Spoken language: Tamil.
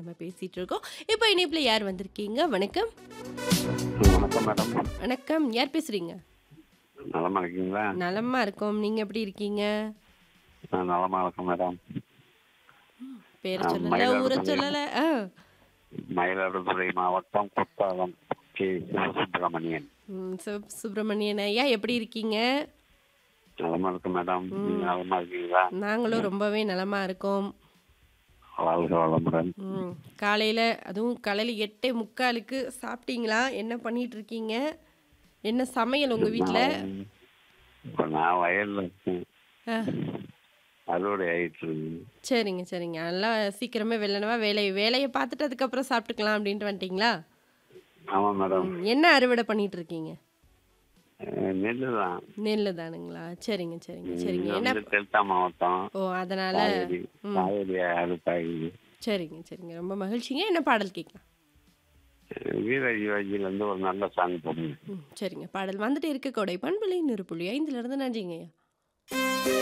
நம்ம பேசிட்டு இருக்கோம் இப்போ இணைப்புல யார் வந்திருக்கீங்க வணக்கம் வணக்கம் மேடம் வணக்கம் யார் பேசுறீங்க நலமா இருக்கீங்களா நலமா இருக்கோம் நீங்க எப்படி இருக்கீங்க நான் நலமா இருக்கேன் மேடம் பேரை ஆ, சொல்லல மயிலாடுதுறை. ஊரை சொல்லல ஆ மயிலாடுதுறை மாவட்டம் குத்தாலம் கே சிவசுப்பிரமணியன் ம், சிவ- சுப்பிரமணியன் ஐயா எப்படி இருக்கீங்க நலமா இருக்கு மேடம் நீங்க நலமா இருக்கீங்களா நாங்களும் ரொம்பவே நலமா இருக்கோம் வாழ்க வளமுடன் ம் காலையில் அதுவும் காலையில் எட்டே முக்காலுக்கு சாப்பிட்டீங்களா என்ன பண்ணிட்டு இருக்கீங்க என்ன சமையல் உங்கள் வீட்டில் நான் இப்ப நான் வயல்ல இருக்கேன் அறுவடை ஆயிட்டு இருக்கு சரிங்க சரிங்க நல்லா சீக்கிரமே வெள்ளனவா வேலையை வேலையை பார்த்துட்டு அதுக்கப்புறம் சாப்பிட்டுக்கலாம் அப்படின்ட்டு வந்துட்டீங்களா ஆமா மேடம் ம், என்ன அறுவடை பண்ணிட்டு இருக்கீங்க நெல்லு தான் நெல் தானுங்களா சரிங்க சரிங்க சரிங்க இது என்ன வந்து டெல்டா மாவட்டம் ஓ அதனால காவேரி காவேரி அறுப்பாயுது சரிங்க சரிங்க ரொம்ப மகிழ்ச்சிங்க என்ன பாடல் கேட்கலாம் வீர யுவஜில இருந்து ஒரு நல்ல சாங் போடுங்க ம் சரிங்க பாடல் வந்துட்டு இருக்க கொடை பண்பலை நூறு புள்ளி ஐந்துல இருந்து நன்றிங்கய்யா